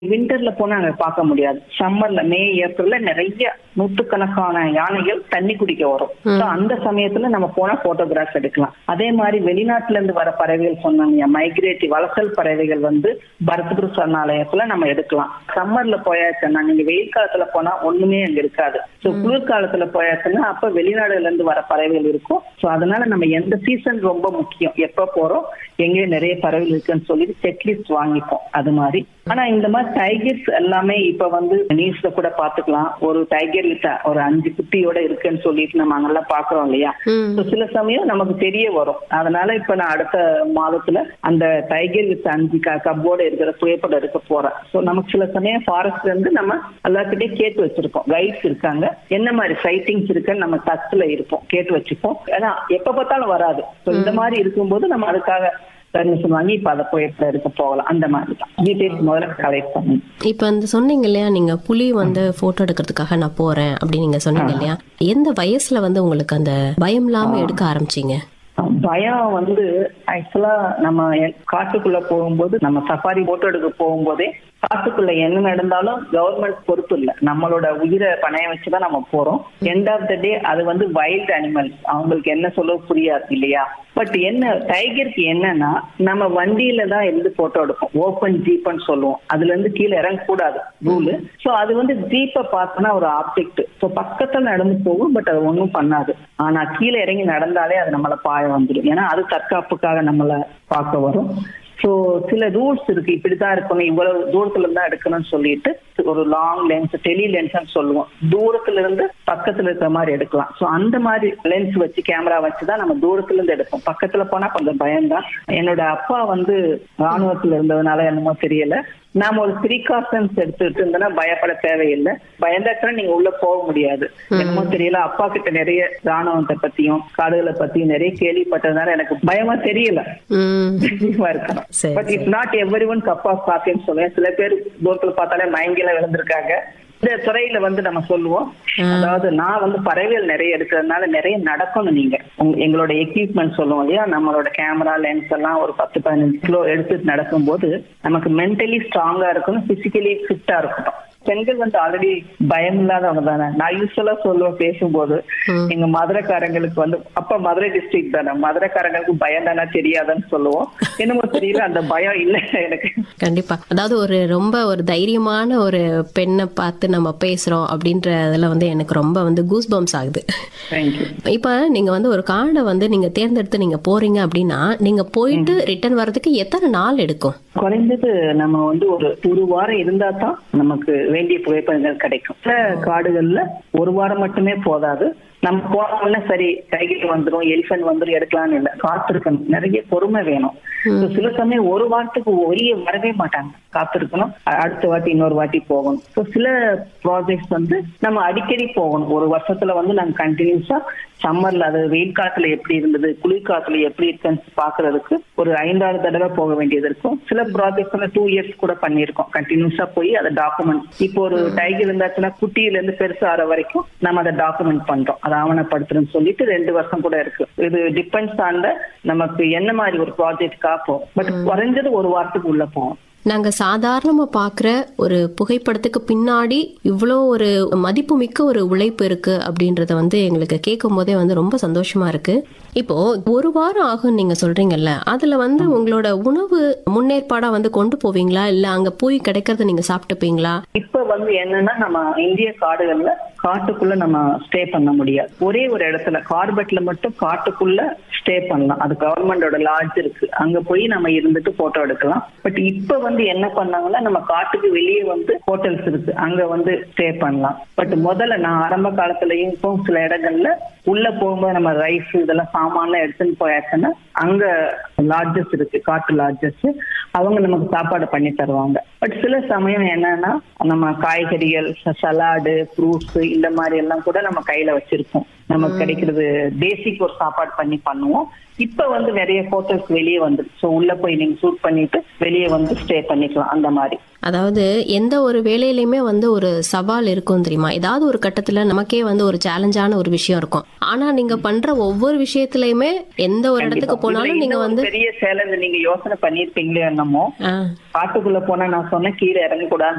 விண்டர்ல போனா அங்க பார்க்க முடியாது சம்மர்ல மே ஏப்ரல்ல நிறைய நூற்றுக்கணக்கான யானைகள் தண்ணி குடிக்க வரும் So, அந்த சமயத்துல நம்ம போனா போட்டோகிராஃப் எடுக்கலாம் அதே மாதிரி வெளிநாட்டுல இருந்து வர பறவைகள் சொன்னாங்க மைக்ரேட்டிவ் வலசல் பறவைகள் வந்து பரத்புர சரணாலயத்துல நம்ம எடுக்கலாம் சம்மர்ல போயாச்சுன்னா நீங்க வெயில் காலத்துல போனா ஒண்ணுமே அங்க இருக்காது ஸோ குளிர்காலத்துல போயாச்சுன்னா அப்ப வெளிநாடுல இருந்து வர பறவைகள் இருக்கும் ஸோ அதனால நம்ம எந்த சீசன் ரொம்ப முக்கியம் எப்ப போறோம் எங்கே நிறைய பறவைகள் இருக்குன்னு சொல்லிட்டு செக்லிஸ்ட் வாங்கிப்போம் அது மாதிரி ஆனா இந்த மாதிரி டைகர்ஸ் எல்லாமே இப்ப வந்து நியூஸ்ல கூட பாத்துக்கலாம் ஒரு டைகர் வித்த ஒரு அஞ்சு குட்டியோட இருக்குன்னு சொல்லிட்டு நம்ம அங்கெல்லாம் பாக்குறோம் இல்லையா ம். So, சில சமயம் நமக்கு தெரிய வரும் அதனால இப்ப நான் அடுத்த மாதத்துல அந்த டைகர் வித் அஞ்சு கப்போட இருக்கிற புகைப்படம் எடுக்க போறேன் ஸோ நமக்கு சில சமயம் ஃபாரஸ்ட்ல இருந்து நம்ம எல்லாத்துக்கிட்டே கேட்டு வச்சிருக்கோம் கைட்ஸ் இருக்காங்க என்ன மாதிரி சைட்டிங்ஸ் இருக்குன்னு நம்ம டச்ல இருப்போம் கேட்டு வச்சுப்போம் ஏன்னா எப்ப பார்த்தாலும் வராது ஸோ இந்த மாதிரி இருக்கும்போது நம்ம அதுக்காக பர்மிஷன் வாங்கி இப்ப அதை புகைப்படம் எடுக்க போகலாம் அந்த மாதிரி தான் டீடைல்ஸ் முதல்ல கலெக்ட் பண்ணி இப்ப இந்த சொன்னீங்க இல்லையா நீங்க புலி வந்து போட்டோ எடுக்கிறதுக்காக நான் போறேன் அப்படின்னு நீங்க சொன்னீங்க இல்லையா எந்த வயசுல வந்து உங்களுக்கு அந்த பயம் இல்லாம எடுக்க ஆரம்பிச்சீங்க பயம் வந்து ஆக்சுவலா நம்ம எ- காட்டுக்குள்ள போகும்போது நம்ம சஃபாரி போட்டோ எடுக்க போகும்போதே காட்டுக்குள்ள என்ன நடந்தாலும் கவர்மெண்ட் பொறுப்பு இல்லை நம்மளோட உயிரை பணைய வச்சுதான் நம்ம போறோம் எண்ட் ஆஃப் த டே அது வந்து வைல்ட் அனிமல்ஸ் அவங்களுக்கு என்ன சொல்ல புரியாது இல்லையா பட் என்ன டைகருக்கு என்னன்னா நம்ம வண்டியில தான் இருந்து போட்டோ எடுப்போம் ஓப்பன் ஜீப்னு சொல்லுவோம் அதுல இருந்து கீழே இறங்க கூடாது ரூலு ஸோ அது வந்து ஜீப்பை பார்த்தோன்னா ஒரு ஆப்ஜெக்ட் ஸோ பக்கத்துல நடந்து போகும் பட் அது ஒன்றும் பண்ணாது ஆனா கீழே இறங்கி நடந்தாலே அது நம்மள பாய வந்துடும் ஏன்னா அது தற்காப்புக்காக நம்மள பார்க்க வரும் ஸோ சில ரூல்ஸ் இருக்கு இப்படிதான் இருக்கணும் இவ்வளவு தூரத்துல இருந்தா எடுக்கணும்னு சொல்லிட்டு ஒரு லாங் லென்ஸ் டெலி லென்ஸ்னு சொல்லுவோம் தூரத்துல இருந்து பக்கத்துல இருக்கிற மாதிரி எடுக்கலாம் ஸோ அந்த மாதிரி லென்ஸ் வச்சு கேமரா வச்சு தான் நம்ம தூரத்துல இருந்து எடுப்போம் பக்கத்துல போனா கொஞ்சம் பயம்தான் என்னோட அப்பா வந்து ராணுவத்துல இருந்ததுனால என்னமோ தெரியல நாம ஒரு ப்ரீகாஷன்ஸ் எடுத்துட்டு இருந்தோம்னா பயப்பட தேவையில்லை பயந்தாச்சுன்னா நீங்க உள்ள போக முடியாது என்னமோ தெரியல அப்பா கிட்ட நிறைய ராணுவத்தை பத்தியும் காடுகளை பத்தியும் நிறைய கேள்விப்பட்டதுனால எனக்கு பயமா தெரியல ம் தைரியமா இருக்கணும் சரி, but it's not every one cup of காஃபின்னு சொல்லுவேன் சில பேர் தூரத்துல பார்த்தாலே மயங்கில விழுந்திருக்காங்க இந்த துறையில வந்து நம்ம சொல்லுவோம் அதாவது நான் வந்து பறவைகள் நிறைய எடுக்கிறதுனால நிறைய நடக்கணும் நீங்க உங்க- எங்களோட எக்யூப்மெண்ட் சொல்லுவோம் இல்லையா நம்மளோட கேமரா லென்ஸ் எல்லாம் ஒரு பத்து பதினஞ்சு கிலோ எடுத்துட்டு நடக்கும்போது நமக்கு மென்டலி ஸ்ட்ராங்கா இருக்கணும் பிசிக்கலி ஃபிட்டா இருக்கணும் பெண்கள் வந்து ஆல்ரெடி பயம் இல்லாதவங்க தானே நான் யூஸ்வலா சொல்லுவேன் பேசும்போது எங்க மதுரைக்காரங்களுக்கு வந்து அப்ப மதுரை டிஸ்ட்ரிக்ட் தானே மதுரைக்காரங்களுக்கு பயம் தானே தெரியாதுன்னு சொல்லுவோம் என்னமோ தெரியல அந்த பயம் இல்ல எனக்கு கண்டிப்பா அதாவது ஒரு ரொம்ப ஒரு தைரியமான ஒரு பெண்ணை பார்த்து நம்ம பேசுறோம் அப்படின்றதுல வந்து எனக்கு ரொம்ப வந்து கூஸ் பம்ஸ் ஆகுது தேங்க்யூ இப்ப நீங்க வந்து ஒரு கார்டை வந்து நீங்க தேர்ந்தெடுத்து நீங்க போறீங்க அப்படின்னா நீங்க போயிட்டு ரிட்டர்ன் வர்றதுக்கு எத்தனை நாள் எடுக்கும் குறைஞ்சது நம்ம வந்து ஒரு ஒரு வாரம் இருந்தா தான் நமக்கு வேண்டிய புகைப்படங்கள் கிடைக்கும் சில காடுகள்ல ஒரு வாரம் மட்டுமே போதாது நம்ம போனோம்னா சரி டைகர் வந்துரும் எலிஃபென்ட் வந்துரும் எடுக்கலாம்னு இல்லை காத்திருக்கணும் நிறைய பொறுமை வேணும் So, சில சமயம் ஒரு வாரத்துக்கு ஒரே வரவே மாட்டாங்க காத்திருக்கணும் அ- அடுத்த வாட்டி இன்னொரு வாட்டி போகணும் ஸோ சில ப்ராஜெக்ட்ஸ் வந்து நம்ம அடிக்கடி போகணும் ஒரு வருஷத்துல வந்து நாங்க கண்டினியூஸா சம்மர்ல அது வெயில் காலத்துல எப்படி இருந்தது குளிர்காலத்துல எப்படி இருக்குன்னு பாக்குறதுக்கு ஒரு ஐந்தாறு தடவை போக வேண்டியது இருக்கும் சில ப்ராஜெக்ட்ஸ்ல டூ இயர்ஸ் கூட பண்ணியிருக்கோம் கண்டினியூஸா போய் அதை டாக்குமெண்ட் இப்போ ஒரு டைகர் இருந்தாச்சுன்னா குட்டியில இருந்து பெருசு ஆற வரைக்கும் நம்ம அதை டாக்குமெண்ட் பண்றோம் அதை ஆவணப்படுத்துறோம்னு சொல்லிட்டு ரெண்டு வருஷம் கூட இருக்கு இது டிபெண்ட்ஸ் ஆன் நமக்கு என்ன மாதிரி ஒரு ப்ராஜெக்ட்காக போகும் பட் குறைஞ்சது ஒரு வாரத்துக்கு உள்ள போகும் நாங்க சாதாரணமா பாக்குற ஒரு புகைப்படத்துக்கு பின்னாடி இவ்வளோ ஒரு மதிப்புமிக்க ஒரு உழைப்பு இருக்கு அப்படின்றத வந்து எங்களுக்கு கேட்கும் போதே வந்து ரொம்ப சந்தோஷமா இருக்கு இப்போ ஒரு வாரம் ஆகும் நீங்க சொல்றீங்கல்ல அதுல வந்து உங்களோட உணவு முன்னேற்பாடா வந்து கொண்டு போவீங்களா இல்ல அங்க போய் கிடைக்கிறத நீங்க சாப்பிட்டுப்பீங்களா இப்ப வந்து என்னன்னா நம்ம இந்திய காடுகள்ல காட்டுக்குள்ள நம்ம ஸ்டே பண்ண முடியாது ஒரே ஒரு இடத்துல கார்பெட்ல மட்டும் காட்டுக்குள்ள ஸ்டே பண்ணலாம் அது கவர்மெண்டோட லாட்ஜ் இருக்கு அங்க போய் நம்ம இருந்துட்டு போட்டோ எடுக்கலாம் பட் இப்ப வந்து என்ன பண்ணாங்கன்னா நம்ம காட்டுக்கு வெளியே வந்து ஹோட்டல்ஸ் இருக்கு அங்க வந்து ஸ்டே பண்ணலாம் பட் முதல்ல நான் ஆரம்ப காலத்துலயும் இப்போ சில இடங்கள்ல உள்ள போகும்போது நம்ம ரைஸ் இதெல்லாம் சாமான்லாம் எடுத்துன்னு போயாச்சுன்னா அங்க லாட்ஜஸ் இருக்கு காட்டு லாட்ஜஸ் அவங்க நமக்கு சாப்பாடு பண்ணி தருவாங்க பட் சில சமயம் என்னன்னா நம்ம காய்கறிகள் சலாடு ஃப்ரூட்ஸ் இந்த மாதிரி எல்லாம் கூட நம்ம கையில வச்சிருப்போம் நமக்கு கிடைக்கிறது பேசிக் ஒரு சாப்பாடு பண்ணி பண்ணுவோம் இப்ப வந்து நிறைய ஹோட்டல்ஸ் வெளியே வந்து ஸோ உள்ள போய் நீங்க ஷூட் பண்ணிட்டு வெளியே வந்து ஸ்டே பண்ணிக்கலாம் அந்த மாதிரி அதாவது எந்த ஒரு வேலையிலயுமே வந்து ஒரு சவால் இருக்கும் தெரியுமா ஏதாவது ஒரு கட்டத்துல நமக்கே வந்து ஒரு சேலஞ்சான ஒரு விஷயம் இருக்கும் ஆனா நீங்க பண்ற ஒவ்வொரு விஷயத்திலயுமே எந்த ஒரு இடத்துக்கு போனாலும் இதுல நீங்க இன்னும் ஒரு வந்து பெரிய சேலஞ்ச் நீங்க யோசனை பண்ணிருப்பீங்களே என்னமோ ஆ, காட்டுக்குள்ள போனா நான் சொன்ன கீழே இறங்கக்கூடாது